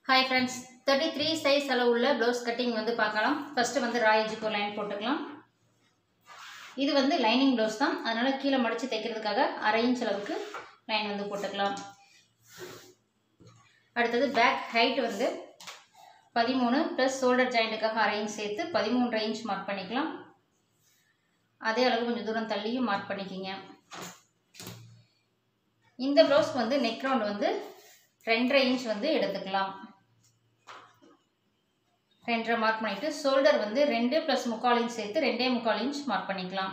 hi friends thirty three size அளவு உள்ள blouse cutting வந்து பார்க்கலாம் ஃபஸ்ட்டு வந்து ராயஜுக்கு ஒரு லைன் போட்டுக்கலாம் இது வந்து லைனிங் ப்ளவுஸ் தான் அதனால் கீழே மடித்து தைக்கிறதுக்காக அரை இன்ச் அளவுக்கு லைன் வந்து போட்டுக்கலாம் அடுத்தது பேக் ஹைட் வந்து பதிமூணு ப்ளஸ் ஷோல்டர் ஜாயிண்ட்டுக்காக அரை இன்ச் சேர்த்து பதிமூன்றரை இன்ச் மார்க் பண்ணிக்கலாம் அதே அளவு கொஞ்சம் தூரம் தள்ளியும் மார்க் பண்ணிக்கிங்க இந்த ப்ளவுஸ்க்கு வந்து நெக் ரவுண்ட் வந்து ரெண்டரை இன்ச் வந்து எடுத்துக்கலாம் ரெண்டரை மார்க் பண்ணிவிட்டு ஷோல்டர் வந்து ரெண்டு ப்ளஸ் முக்கால் இன்ச் சேர்த்து ரெண்டே முக்கால் இன்ச் மார்க் பண்ணிக்கலாம்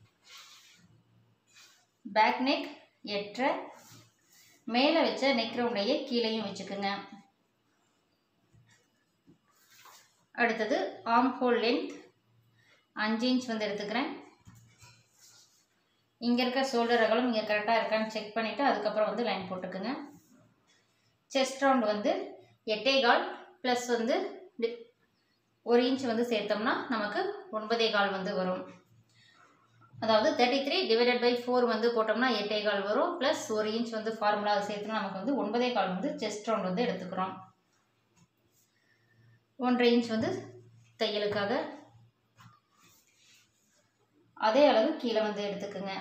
பேக் நெக் எட்டரை மேலே வச்ச நெக் ரவுண்டையே கீழேயும் வச்சுக்கோங்க அடுத்தது ஆர்ம் ஹோல் லென்த் அஞ்சு இன்ச் வந்து எடுத்துக்கிறேன் இங்கே இருக்க ஷோல்டர் அகலம் இங்கே கரெக்டாக இருக்கான்னு செக் பண்ணிவிட்டு அதுக்கப்புறம் வந்து லைன் போட்டுக்குங்க செஸ்ட் ரவுண்ட் வந்து எட்டே கால் ப்ளஸ் வந்து டி- ஒரு இன்ச் வந்து சேர்த்தோம்னா நமக்கு ஒன்பதே கால் வந்து வரும் அதாவது thirty three divided by four வந்து போட்டோம்னா எட்டே கால் வரும் ப்ளஸ் ஒரு இன்ச் வந்து ஃபார்முலா அதை சேர்த்துனா நமக்கு வந்து ஒன்பதே கால் வந்து செஸ்ட் ரவுண்ட் வந்து எடுத்துக்கிறோம் ஒன்றரை இன்ச் வந்து தையலுக்காக அதே அளவு கீழே வந்து எடுத்துக்கோங்க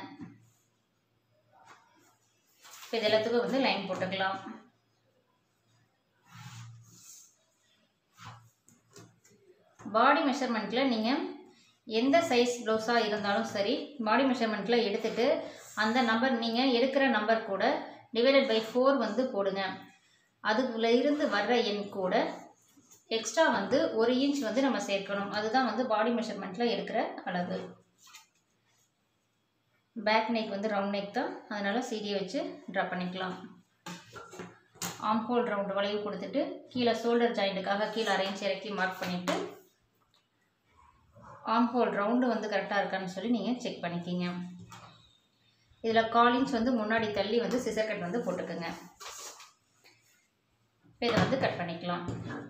இப்போ இது எல்லாத்துக்கும் வந்து லைன் போட்டுக்கலாம் பாடி மெஷர்மெண்ட்டில் நீங்கள் எந்த சைஸ் ப்ளவுஸாக இருந்தாலும் சரி பாடி மெஷர்மெண்ட்டில் எடுத்துட்டு அந்த நம்பர் நீங்கள் எடுக்கிற நம்பர் கூட டிவைடட் பை ஃபோர் வந்து போடுங்க அதுக்குள்ள இருந்து வர்ற எண் கூட எக்ஸ்ட்ரா வந்து ஒரு இன்ச் வந்து நம்ம சேர்க்கணும் அதுதான் வந்து பாடி மெஷர்மெண்ட்டில் எடுக்கிற அளவு பேக் நெக் வந்து ரவுண்ட் நெக் தான் அதனால் சீடியை வச்சு ட்ரா பண்ணிக்கலாம் ஆம் ஹோல் ரவுண்டு வளைவு கொடுத்துட்டு கீழே ஷோல்டர் ஜாயிண்ட்டுக்காக கீழே அரேஞ்ச் இறக்கி மார்க் பண்ணிவிட்டு ஆம் ஹோல் ரவுண்டு வந்து கரெக்டாக இருக்கான்னு சொல்லி நீங்கள் செக் பண்ணிக்கிங்க இதில் கால் இன்ச் வந்து முன்னாடி தள்ளி வந்து சிசர் கட் வந்து போட்டுக்கோங்க இப்போ இதை வந்து கட் பண்ணிக்கலாம்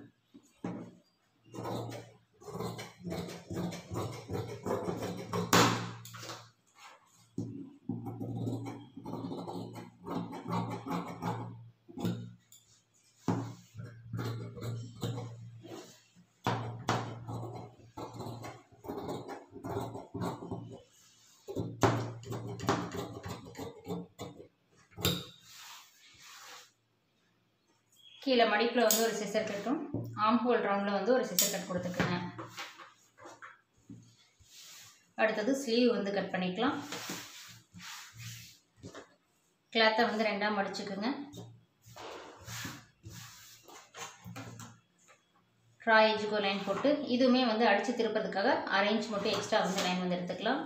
கீழே மடிப்பில் வந்து ஒரு சிசர் கட்டும் ஆம் ஹோல் ரவுண்டில் வந்து ஒரு சிசர் கட் கொடுத்துக்குங்க அடுத்தது ஸ்லீவ் வந்து கட் பண்ணிக்கலாம் கிளாத்தை வந்து ரெண்டாக மடிச்சுக்குங்க ரா எஜுக்கு ஒரு லைன் போட்டு இதுவுமே வந்து அடித்து திருப்பதுக்காக அரை இன்ச் மட்டும் எக்ஸ்ட்ரா வந்து லைன் வந்து எடுத்துக்கலாம்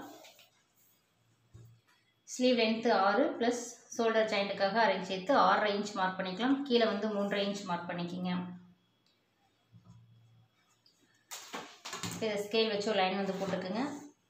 ஸ்லீவ் லென்த்து ஆறு ப்ளஸ் ஷோல்டர் ஜாயிண்ட்டுக்காக அரை இன்ச் சேர்த்து ஆறரை இன்ச் மார்க் பண்ணிக்கலாம் கீழே வந்து மூன்றரை இன்ச் மார்க் பண்ணிக்கிங்க இதை ஸ்கேல் வச்சு ஒரு லைன் வந்து போட்டுக்குங்க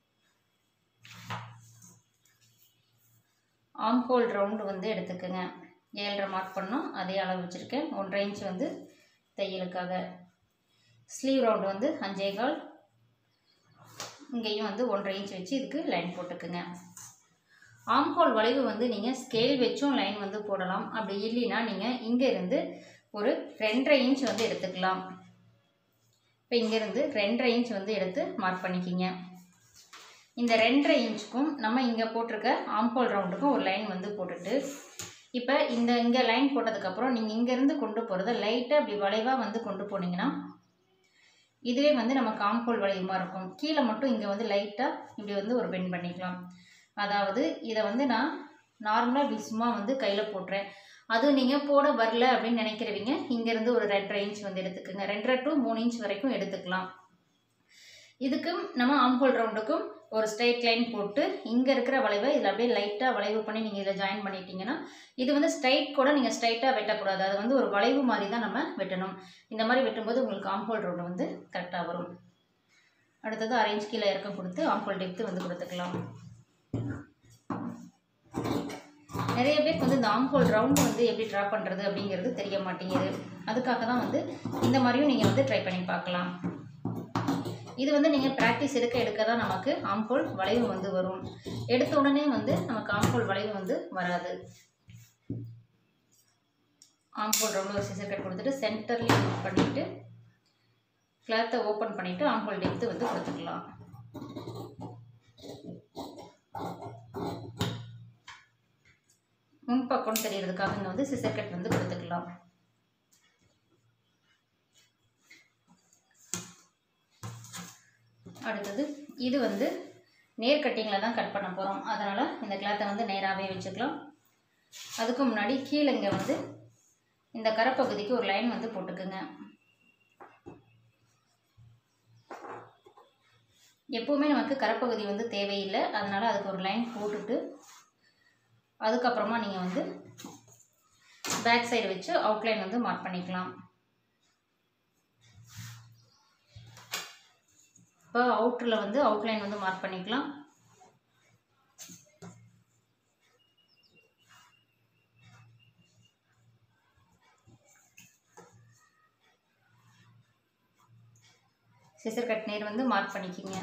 ஆம் ஹோல் ரவுண்டு வந்து எடுத்துக்கோங்க ஏழரை மார்க் பண்ணோம் அதே அளவு வச்சுருக்கேன் ஒன்றரை இன்ச் வந்து தையலுக்காக ஸ்லீவ் ரவுண்டு வந்து அஞ்சே கால் இங்கேயும் வந்து ஒன்றரை இன்ச் வச்சு இதுக்கு லைன் போட்டுக்குங்க ஆம்ஹோல் வளைவு வந்து நீங்கள் ஸ்கேல் வச்சும் லைன் வந்து போடலாம் அப்படி இல்லைன்னா நீங்கள் இங்கே இருந்து ஒரு ரெண்டரை இன்ச் வந்து எடுத்துக்கலாம் இப்போ இங்கேருந்து ரெண்டரை இன்ச் வந்து எடுத்து மார்க் பண்ணிக்கிங்க இந்த ரெண்டரை இன்ச்சுக்கும் நம்ம இங்கே போட்டிருக்க ஆம்ஹோல் ரவுண்டுக்கும் ஒரு லைன் வந்து போட்டுட்டு இப்போ இந்த இங்கே லைன் போட்டதுக்கப்புறம் நீங்கள் இங்கேருந்து கொண்டு போகிறத லைட்டாக இப்படி வளைவாக வந்து கொண்டு போனீங்கன்னா இதுவே வந்து நமக்கு ஆம்ஹோல் வளைவுமா இருக்கும் கீழே மட்டும் இங்கே வந்து லைட்டாக இப்படி வந்து ஒரு பெண்ட் பண்ணிக்கலாம் அதாவது இதை வந்து நான் நார்மலாக இப்படி சும்மா வந்து கையில் போட்டுறேன் அது நீங்கள் போட வரல அப்படின்னு நினைக்கிறவங்க இங்கேருந்து ஒரு ரெண்டரை இன்ச் வந்து எடுத்துக்கோங்க ரெண்டரை டு மூணு இன்ச் வரைக்கும் எடுத்துக்கலாம் இதுக்கும் நம்ம ஆம்ஹோல் ரவுண்டுக்கும் ஒரு ஸ்ட்ரைட் லைன் போட்டு இங்கே இருக்கிற வளைவை இதில் அப்படியே லைட்டாக வளைவு பண்ணி நீங்கள் இதில் ஜாயின் பண்ணிட்டீங்கன்னா இது வந்து ஸ்ட்ரைட் கூட நீங்கள் ஸ்ட்ரைட்டாக வெட்டக்கூடாது அது வந்து ஒரு வளைவு மாதிரி தான் நம்ம வெட்டணும் இந்த மாதிரி வெட்டும்போது உங்களுக்கு ஆம்ஹோல் ரவுண்டு வந்து கரெக்டாக வரும் அடுத்தது அரேஞ்ச் கீழே இறக்கம் கொடுத்து ஆம்ஹோல் டெப்த்து வந்து கொடுத்துக்கலாம் நிறைய பேருக்கு வந்து இந்த ஆம்ஹோல் ரவுண்டு வந்து எப்படி ட்ரா பண்ணுறது அப்படிங்கிறது தெரிய மாட்டேங்குது அதுக்காக தான் வந்து இந்த மாதிரியும் நீங்கள் வந்து ட்ரை பண்ணி பார்க்கலாம் இது வந்து நீங்கள் ப்ராக்டிஸ் எடுக்க எடுக்க தான் நமக்கு ஆம்ஹோல் வளைவு வந்து வரும் எடுத்த உடனே வந்து நமக்கு ஆம்ஹோல் வளைவு வந்து வராது ஆம்போல் ரவுண்டில் ஒரு சிசர் கட் கொடுத்துட்டு சென்டர்லேயும் பண்ணிவிட்டு கிளாத்தை ஓப்பன் பண்ணிவிட்டு ஆம்போல் டெப்த்து வந்து கொடுத்துக்கலாம் முன்பக்கம் தெரியறதுக்காக இங்கே வந்து சிசர் கட் வந்து கொடுத்துக்கலாம் அடுத்தது இது வந்து நேர் கட்டிங்கில் தான் கட் பண்ண போகிறோம் அதனால் இந்த கிளாத்தை வந்து நேராகவே வச்சுக்கலாம் அதுக்கு முன்னாடி கீழே இங்கே வந்து இந்த கரப்பகுதிக்கு ஒரு லைன் வந்து போட்டுக்குங்க எப்போவுமே நமக்கு கரப்பகுதி வந்து தேவையில்லை அதனால் அதுக்கு ஒரு லைன் போட்டுட்டு அதுக்கப்புறமா நீங்கள் வந்து பேக் சைடு வச்சு அவுட்லைன் வந்து மார்க் பண்ணிக்கலாம் இப்போ அவுட்டரில் வந்து அவுட்லைன் வந்து மார்க் பண்ணிக்கலாம் சிசர் கட் நேர் வந்து மார்க் பண்ணிக்கிங்க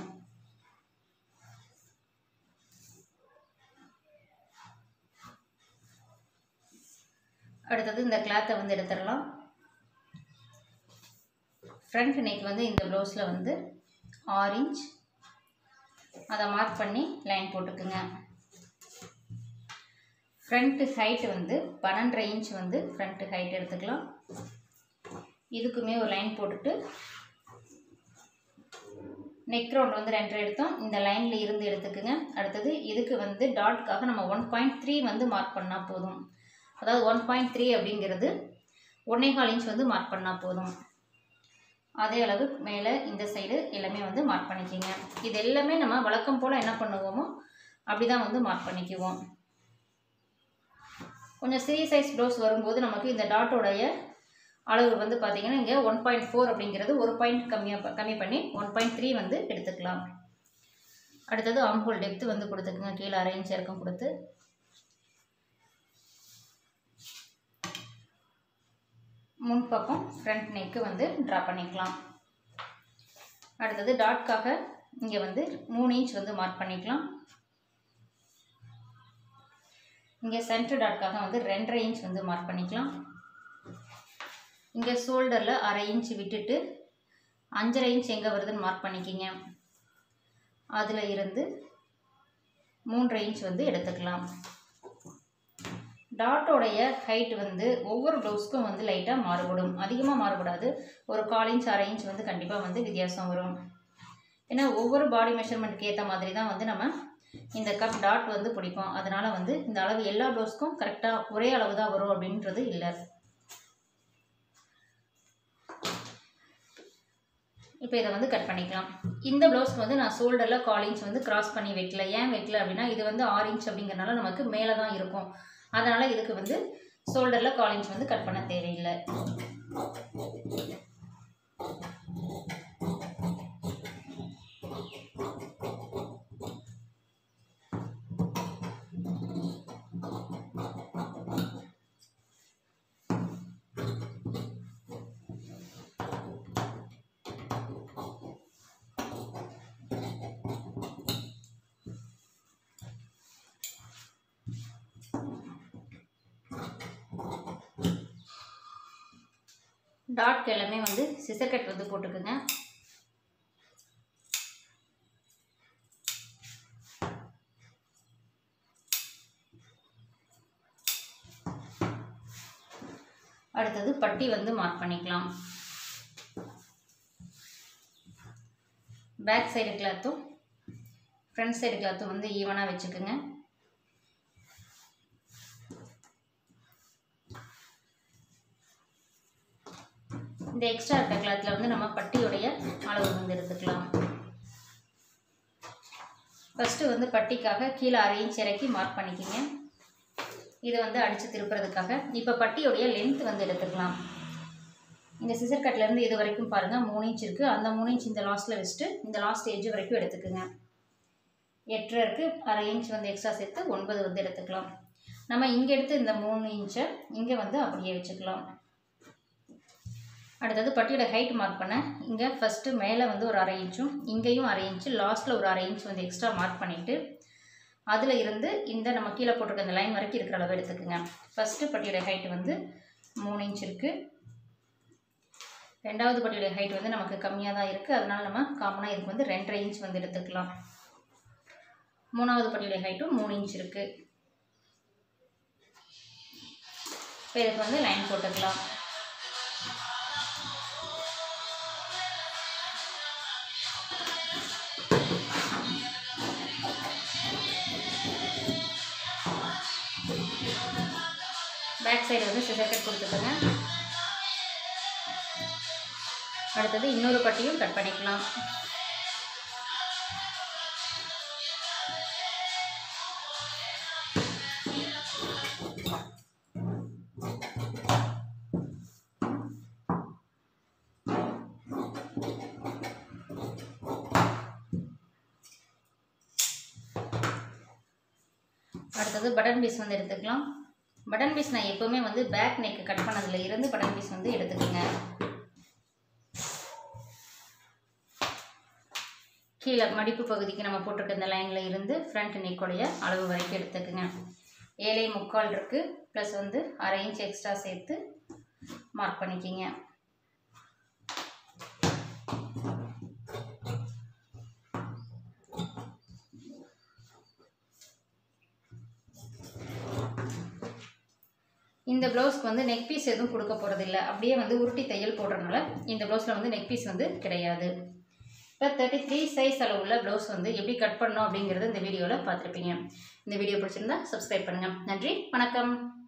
அடுத்தது இந்த கிளாத்தை வந்து எடுத்துடலாம் ஃப்ரண்ட் நெக் வந்து இந்த ப்ளவுஸில் வந்து ஆரஞ்ச் அதை மார்க் பண்ணி லைன் போட்டுக்குங்க ஃப்ரண்ட்டு ஹைட் வந்து பன்னெண்டரை இன்ச் வந்து ஃப்ரண்ட்டு ஹைட் எடுத்துக்கலாம் இதுக்குமே ஒரு லைன் போட்டுட்டு நெக் ரவுண்ட் வந்து ரெண்டரை எடுத்தோம் இந்த லைனில் இருந்து எடுத்துக்குங்க அடுத்தது இதுக்கு வந்து டாட்காக நம்ம ஒன் பாயிண்ட் த்ரீ வந்து மார்க் பண்ணால் போதும் அதாவது ஒன் பாயிண்ட் த்ரீ அப்படிங்கிறது ஒன்னே கால் இன்ச் வந்து மார்க் பண்ணால் போதும் அதே அளவு மேலே இந்த சைடு எல்லாமே வந்து மார்க் பண்ணிக்கிங்க இது எல்லாமே நம்ம வழக்கம் போல் என்ன பண்ணுவோமோ அப்படி தான் வந்து மார்க் பண்ணிக்குவோம் கொஞ்சம் சிறிய சைஸ் ப்ளவுஸ் வரும்போது நமக்கு இந்த டாட்டோடைய அளவு வந்து பார்த்திங்கன்னா இங்கே ஒன் பாயிண்ட் ஃபோர் அப்படிங்கிறது ஒரு பாயிண்ட் கம்மியாக கம்மி பண்ணி ஒன் பாயிண்ட் த்ரீ வந்து எடுத்துக்கலாம் அடுத்தது ஆம்ஹோல் டெப்த்து வந்து கொடுத்துக்குங்க கீழே அரை இன்ச் இறக்கம் கொடுத்து முன்பக்கம் ஃப்ரண்ட் நெக்கு வந்து ட்ரா பண்ணிக்கலாம் அடுத்தது டாட்காக இங்கே வந்து மூணு இன்ச் வந்து மார்க் பண்ணிக்கலாம் இங்கே சென்டர் டாட்காக வந்து ரெண்டரை இன்ச் வந்து மார்க் பண்ணிக்கலாம் இங்கே ஷோல்டரில் அரை இன்ச் விட்டுட்டு அஞ்சரை இன்ச் எங்கே வருதுன்னு மார்க் பண்ணிக்கிங்க அதில் இருந்து மூன்றரை இன்ச் வந்து எடுத்துக்கலாம் டாட்டோடைய ஹைட் வந்து ஒவ்வொரு ப்ளவுஸ்க்கும் வந்து லைட்டாக மாறுபடும் அதிகமாக மாறுபடாது ஒரு கால் இன்ச் அரை இன்ச் வந்து கண்டிப்பாக வந்து வித்தியாசம் வரும் ஏன்னா ஒவ்வொரு பாடி மெஷர்மெண்ட்டுக்கு ஏற்ற மாதிரி தான் வந்து நம்ம இந்த கப் டாட் வந்து பிடிப்போம் அதனால் வந்து இந்த அளவு எல்லா ப்ளவுஸ்க்கும் கரெக்டாக ஒரே அளவு தான் வரும் அப்படின்றது இல்லை இப்போ இதை வந்து கட் பண்ணிக்கலாம் இந்த ப்ளவுஸ்க்கு வந்து நான் ஷோல்டரில் கால் இன்ச் வந்து கிராஸ் பண்ணி வைக்கல ஏன் வைக்கல அப்படின்னா இது வந்து ஆறு இன்ச் அப்படிங்கிறனால நமக்கு மேலே தான் இருக்கும் அதனால் இதுக்கு வந்து ஷோல்டரில் கால் இன்ச் வந்து கட் பண்ண தேவையில்லை டாட்க்கு எல்லாமே வந்து சிசர் கட் வந்து போட்டுக்குங்க அடுத்தது பட்டி வந்து மார்க் பண்ணிக்கலாம் பேக் சைடு கிளாத்தும் ஃப்ரண்ட் சைடு கிளாத்தும் வந்து ஈவனாக வச்சுக்கோங்க இந்த எக்ஸ்ட்ரா இருக்க கிளாத்தில் வந்து நம்ம பட்டியுடைய அளவு வந்து எடுத்துக்கலாம் ஃபஸ்ட்டு வந்து பட்டிக்காக கீழே அரை இன்ச் இறக்கி மார்க் பண்ணிக்கிங்க இது வந்து அடித்து திருப்புறதுக்காக இப்போ பட்டியுடைய லென்த் வந்து எடுத்துக்கலாம் இந்த சிசர் கட்லேருந்து இது வரைக்கும் பாருங்கள் மூணு இன்ச் இருக்குது அந்த மூணு இன்ச் இந்த லாஸ்ட்டில் வச்சுட்டு இந்த லாஸ்ட் எட்ஜ் வரைக்கும் எடுத்துக்குங்க எட்டரை இருக்குது அரை இன்ச் வந்து எக்ஸ்ட்ரா சேர்த்து ஒன்பது வந்து எடுத்துக்கலாம் நம்ம இங்கே எடுத்து இந்த மூணு இன்ச்சை இங்கே வந்து அப்படியே வச்சுக்கலாம் அடுத்தது பட்டியோட ஹைட் மார்க் பண்ண இங்கே ஃபஸ்ட்டு மேலே வந்து ஒரு அரை இன்ச்சும் இங்கேயும் அரை இன்ச்சு லாஸ்ட்டில் ஒரு அரை இன்ச் வந்து எக்ஸ்ட்ரா மார்க் பண்ணிவிட்டு அதில் இருந்து இந்த நம்ம கீழே போட்டிருக்க இந்த லைன் வரைக்கும் இருக்கிற அளவு எடுத்துக்கோங்க ஃபஸ்ட்டு பட்டியோட ஹைட் வந்து மூணு இன்ச் இருக்குது ரெண்டாவது பட்டியுடைய ஹைட் வந்து நமக்கு கம்மியாக தான் இருக்குது அதனால் நம்ம காமனாக இதுக்கு வந்து ரெண்டரை இன்ச் வந்து எடுத்துக்கலாம் மூணாவது பட்டியுடைய ஹைட்டும் மூணு இன்ச் இருக்குது இப்போ இதுக்கு வந்து லைன் போட்டுக்கலாம் பேக் சைடு வந்து சிசர் கட் கொடுத்துக்கோங்க அடுத்தது இன்னொரு பட்டியும் கட் பண்ணிக்கலாம் அடுத்தது பட்டன் பீஸ் வந்து எடுத்துக்கலாம் பட்டன் பீஸ் நான் எப்போவுமே வந்து பேக் நெக் கட் பண்ணதுல இருந்து பட்டன் பீஸ் வந்து எடுத்துக்கோங்க கீழே மடிப்பு பகுதிக்கு நம்ம போட்டிருக்க இந்த லைனில் இருந்து ஃப்ரண்ட் நெக்கோடைய அளவு வரைக்கும் எடுத்துக்கோங்க ஏழை முக்கால் இருக்குது ப்ளஸ் வந்து அரை இன்ச் எக்ஸ்ட்ரா சேர்த்து மார்க் பண்ணிக்கிங்க இந்த ப்ளவுஸ்க்கு வந்து நெக் பீஸ் எதுவும் கொடுக்க போகிறதில்ல அப்படியே வந்து உருட்டி தையல் போடுறதுனால இந்த ப்ளவுஸில் வந்து நெக் பீஸ் வந்து கிடையாது இப்போ தேர்ட்டி த்ரீ சைஸ் அளவுள்ள ப்ளவுஸ் வந்து எப்படி கட் பண்ணணும் அப்படிங்கிறது இந்த வீடியோவில் பார்த்துருப்பீங்க இந்த வீடியோ பிடிச்சிருந்தா சப்ஸ்கிரைப் பண்ணுங்கள் நன்றி வணக்கம்